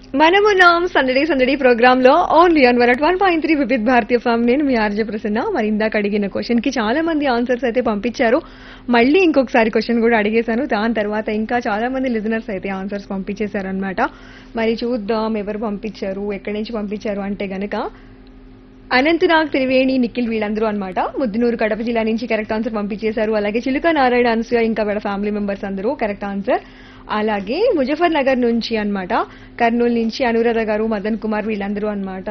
మనమున్నాం సందడి సందడి ప్రోగ్రామ్ లో only on one one point three Vividh Bharatiya FM నేను మీ ఆర్జే ప్రసన్న మరి ఇందాక అడిగిన క్వశ్చన్ కి చాలా మంది ఆన్సర్స్ అయితే పంపించారు మళ్ళీ ఇంకొకసారి క్వశ్చన్ కూడా అడిగేశాను దాని తర్వాత ఇంకా చాలా మంది లిజనర్స్ అయితే ఆన్సర్స్ పంపించేశారు అనమాట మరి చూద్దాం ఎవరు పంపించారు ఎక్కడి నుంచి పంపించారు అంటే గనక అనంతనాగ్ త్రివేణి నిఖిల్ వీళ్ళందరూ అనమాట ముద్దునూరు కడప జిల్లా నుంచి కరెక్ట్ ఆన్సర్ పంపించేశారు అలాగే చిలుక నారాయణ అనసూయ ఇంకా వాళ్ళ ఫ్యామిలీ మెంబర్స్ అందరూ కరెక్ట్ ఆన్సర్ అలాగే ముజఫర్ నగర్ నుంచి అన్నమాట కర్నూలు నుంచి అనురాధ గారు మదన్ కుమార్ వీళ్ళందరూ అన్నమాట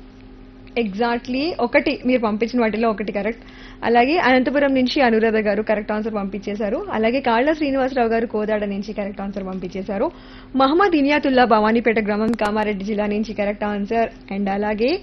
ఎగ్జాక్ట్లీ ఒకటి మీరు పంపించిన వాటిలో ఒకటి కరెక్ట్ అలాగే అనంతపురం నుంచి అనురాధ గారు కరెక్ట్ ఆన్సర్ పంపించేశారు అలాగే కాళ్ళ శ్రీనివాసరావు గారు కోదాడ నుంచి కరెక్ట్ ఆన్సర్ పంపించేశారు మహమ్మద్ ఇనియాతుల్లా భవానీపేట గ్రామం కామారెడ్డి జిల్లా నుంచి కరెక్ట్ ఆన్సర్ అండ్ అలాగే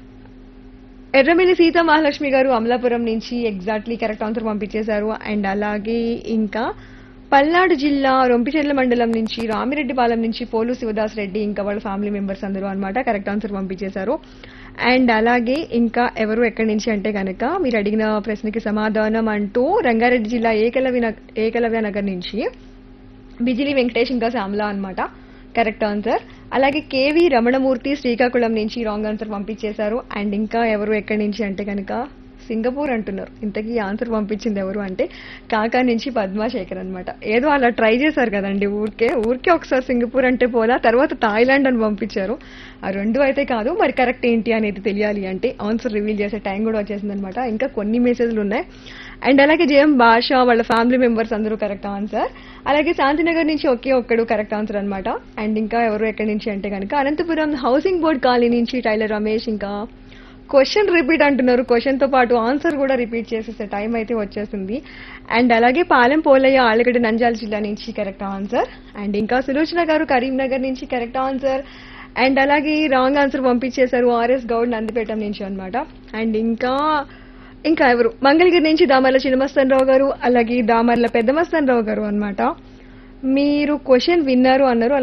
ఎర్రమిల్లి సీత మహాలక్ష్మి గారు అమలాపురం నుంచి ఎగ్జాక్ట్లీ కరెక్ట్ ఆన్సర్ పంపించేశారు అండ్ అలాగే ఇంకా పల్నాడు జిల్లా రొంపిచెర్ల మండలం నుంచి రామిరెడ్డిపాలెం నుంచి పోలు శివదాస్ రెడ్డి ఇంకా వాళ్ళ ఫ్యామిలీ మెంబర్స్ అందరూ అన్నమాట కరెక్ట్ ఆన్సర్ పంపించేశారు అండ్ అలాగే ఇంకా ఎవరు ఎక్కడి నుంచి అంటే కనుక మీరు అడిగిన ప్రశ్నకి సమాధానం అంటూ రంగారెడ్డి జిల్లా ఏకలవ్య నగ- ఏకలవ్య నగర్ నుంచి బిజిలి వెంకటేష్ ఇంకా శ్యామల అన్నమాట కరెక్ట్ ఆన్సర్ అలాగే కేవి రమణమూర్తి శ్రీకాకుళం నుంచి రాంగ్ ఆన్సర్ పంపించేశారు అండ్ ఇంకా ఎవరు ఎక్కడి నుంచి అంటే కనుక సింగపూర్ అంటున్నారు ఇంతకీ ఆన్సర్ పంపించింది ఎవరు అంటే కాకా నుంచి పద్మాశేఖర్ అన్నమాట ఏదో అలా ట్రై చేశారు కదండి ఊరికే ఊరికే ఒకసారి సింగపూర్ అంటే పోలా తర్వాత థాయిలాండ్ అని పంపించారు ఆ రెండు అయితే కాదు మరి కరెక్ట్ ఏంటి అనేది తెలియాలి అంటే ఆన్సర్ రివీల్ చేసే టైం కూడా వచ్చేసింది అనమాట ఇంకా కొన్ని మెసేజ్లు ఉన్నాయి అండ్ అలాగే జేఎం భాష వాళ్ళ ఫ్యామిలీ మెంబర్స్ అందరూ కరెక్ట్ ఆన్సర్ అలాగే శాంతినగర్ నుంచి ఒకే ఒక్కడు కరెక్ట్ ఆన్సర్ అన్నమాట అండ్ ఇంకా ఎవరు ఎక్కడి నుంచి అంటే కనుక అనంతపురం హౌసింగ్ బోర్డ్ కాలనీ నుంచి టైలర్ రమేష్ ఇంకా క్వశ్చన్ రిపీట్ అంటున్నారు క్వశ్చన్ తో పాటు ఆన్సర్ కూడా రిపీట్ చేసేసే టైం అయితే వచ్చేసింది అండ్ అలాగే పాలెం పోలయ్య ఆలగడ్డ నంజాల జిల్లా నుంచి కరెక్ట్ ఆన్సర్ అండ్ ఇంకా సులోచన గారు కరీంనగర్ నుంచి కరెక్ట్ ఆన్సర్ అండ్ అలాగే రాంగ్ ఆన్సర్ పంపించేశారు ఆర్ఎస్ గౌడ్ నందిపేట నుంచి అన్నమాట అండ్ ఇంకా ఇంకా ఎవరు మంగళగిరి నుంచి దామర్ల చిన్నమస్తన్ రావు గారు అలాగే దామర్ల పెద్దమస్తన్ రావు గారు అన్నమాట మీరు క్వశ్చన్ విన్నారు అన్నారు